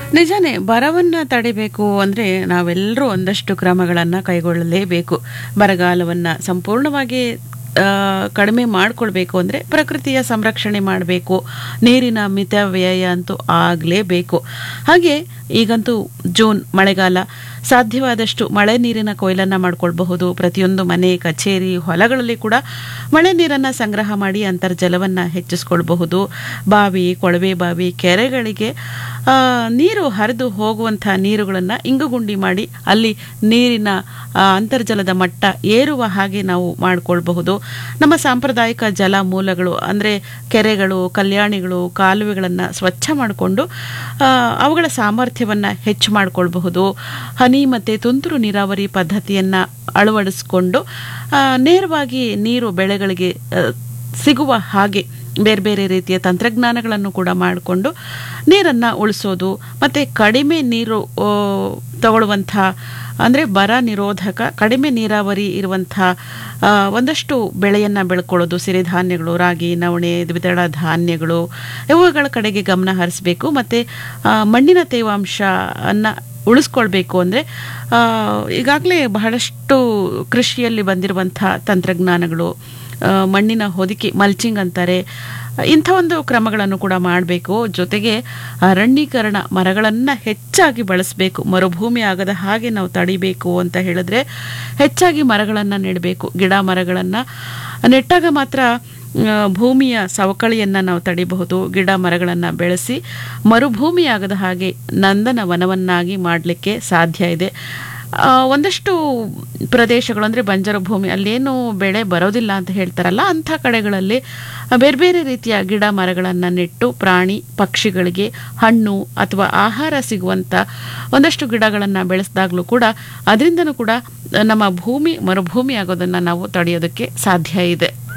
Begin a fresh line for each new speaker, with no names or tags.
ನಿಜಾನೇ ಬರವನ್ನ ತಡಿಬೇಕು ಅಂದ್ರೆ ನಾವೆಲ್ಲರೂ ಒಂದಷ್ಟು ಕ್ರಮಗಳನ್ನ ಕೈಗೊಳ್ಳಲೇಬೇಕು ಬರಗಾಲವನ್ನ ಸಂಪೂರ್ಣವಾಗಿ ಆ, ಕಡಿಮೆ ಮಾಡ್ಕೊಳ್ಬೇಕು ಅಂದ್ರೆ ಪ್ರಕೃತಿಯ ಸಂರಕ್ಷಣೆ ಮಾಡಬೇಕು ನೀರಿನ ಮಿತ ವ್ಯಯ ಅಂತೂ ಆಗಲೇಬೇಕು ಹಾಗೆ ಈಗಂತೂ ಜೂನ್ ಮಳೆಗಾಲ ಸಾಧ್ಯವಾದಷ್ಟು ಮಳೆ ನೀರಿನ ಕೊಯ್ಲನ್ನ ಮಾಡ್ಕೊಳ್ಬಹುದು ಪ್ರತಿಯೊಂದು ಮನೆ ಕಚೇರಿ ಹೊಲಗಳಲ್ಲಿ ಕೂಡ ಮಳೆ ನೀರನ್ನ ಸಂಗ್ರಹ ಮಾಡಿ ಅಂತರ್ಜಲವನ್ನ ಹೆಚ್ಚಿಸ್ಕೊಳ್ಬಹುದು ಬಾವಿ ಕೊಳವೆ ಬಾವಿ ಕೆರೆಗಳಿಗೆ ಆ, ನೀರು ಹರಿದು ಹೋಗುವಂಥ ನೀರುಗಳನ್ನು ಇಂಗುಗುಂಡಿ ಮಾಡಿ ಅಲ್ಲಿ ನೀರಿನ ಆ, ಅಂತರ್ಜಲದ ಮಟ್ಟ ಏರುವ ಹಾಗೆ ನಾವು ಮಾಡಿಕೊಳ್ಬಹುದು ನಮ್ಮ ಸಾಂಪ್ರದಾಯಿಕ ಜಲ ಮೂಲಗಳು ಅಂದರೆ ಕೆರೆಗಳು ಕಲ್ಯಾಣಿಗಳು ಕಾಲುವೆಗಳನ್ನು ಸ್ವಚ್ಛ ಮಾಡಿಕೊಂಡು ಅವುಗಳ ಸಾಮರ್ಥ್ಯವನ್ನು ಹೆಚ್ಚು ಮಾಡಿಕೊಳ್ಬಹುದು ಹನಿ ಮತ್ತು ತುಂತುರು ನೀರಾವರಿ ಪದ್ಧತಿಯನ್ನು ಅಳವಡಿಸಿಕೊಂಡು ಆ, ನೇರವಾಗಿ ನೀರು ಬೆಳೆಗಳಿಗೆ ಆ, ಸಿಗುವ ಹಾಗೆ ಬೇರೆ ಬೇರೆ ರೀತಿಯ ತಂತ್ರಜ್ಞಾನಗಳನ್ನು ಕೂಡ ಮಾಡಿಕೊಂಡು ನೀರನ್ನು ಉಳಿಸೋದು ಮತ್ತು ಕಡಿಮೆ ನೀರು ಆ, ತಗೊಳ್ಳುವಂಥ ಅಂದರೆ ಬರ ನಿರೋಧಕ ಕಡಿಮೆ ನೀರಾವರಿ ಇರುವಂಥ ಆ, ಒಂದಷ್ಟು ಬೆಳೆಯನ್ನು ಬೆಳ್ಕೊಳ್ಳೋದು ಸಿರಿಧಾನ್ಯಗಳು ರಾಗಿ ನವಣೆ ದ್ವಿದಳ ಧಾನ್ಯಗಳು ಇವುಗಳ ಕಡೆಗೆ ಗಮನ ಹರಿಸಬೇಕು ಮತ್ತು ಮಣ್ಣಿನ ತೇವಾಂಶವನ್ನು ಉಳಿಸ್ಕೊಳ್ಬೇಕು ಅಂದರೆ ಈಗಾಗಲೇ ಬಹಳಷ್ಟು ಕೃಷಿಯಲ್ಲಿ ಬಂದಿರುವಂಥ ತಂತ್ರಜ್ಞಾನಗಳು ಆ, ಮಣ್ಣಿನ ಹೊದಿಕೆ ಮಲ್ಚಿಂಗ್ ಅಂತಾರೆ ಇಂಥ ಒಂದು ಕ್ರಮಗಳನ್ನು ಕೂಡ ಮಾಡಬೇಕು ಜೊತೆಗೆ ಅರಣ್ಯೀಕರಣ ಮರಗಳನ್ನು ಹೆಚ್ಚಾಗಿ ಬಳಸಬೇಕು ಮರುಭೂಮಿ ಆಗದ ಹಾಗೆ ನಾವು ತಡಿಬೇಕು ಅಂತ ಹೇಳಿದ್ರೆ ಹೆಚ್ಚಾಗಿ ಮರಗಳನ್ನು ನೆಡಬೇಕು ಗಿಡ ಮರಗಳನ್ನು ನೆಟ್ಟಾಗ ಮಾತ್ರ ಆ, ಭೂಮಿಯ ಸವಕಳಿಯನ್ನು ನಾವು ತಡಿಬಹುದು ಗಿಡ ಮರಗಳನ್ನು ಬೆಳೆಸಿ ಮರುಭೂಮಿಯಾಗದ ಹಾಗೆ ನಂದನ ವನವನ್ನಾಗಿ ಮಾಡಲಿಕ್ಕೆ ಸಾಧ್ಯ ಇದೆ ಆ, ಒಂದಷ್ಟು ಪ್ರದೇಶಗಳು ಅಂದರೆ ಬಂಜರು ಭೂಮಿ ಅಲ್ಲೇನು ಬೆಳೆ ಬರೋದಿಲ್ಲ ಅಂತ ಹೇಳ್ತಾರಲ್ಲ ಅಂಥ ಕಡೆಗಳಲ್ಲಿ ಬೇರೆ ಬೇರೆ ರೀತಿಯ ಗಿಡ ಮರಗಳನ್ನು ನೆಟ್ಟು ಪ್ರಾಣಿ ಪಕ್ಷಿಗಳಿಗೆ ಹಣ್ಣು ಅಥವಾ ಆಹಾರ ಸಿಗುವಂಥ ಒಂದಷ್ಟು ಗಿಡಗಳನ್ನು ಬೆಳೆಸಿದಾಗಲೂ ಕೂಡ ಅದರಿಂದನೂ ಕೂಡ ನಮ್ಮ ಭೂಮಿ ಮರುಭೂಮಿ ಆಗೋದನ್ನು ನಾವು ತಡೆಯೋದಕ್ಕೆ ಸಾಧ್ಯ ಇದೆ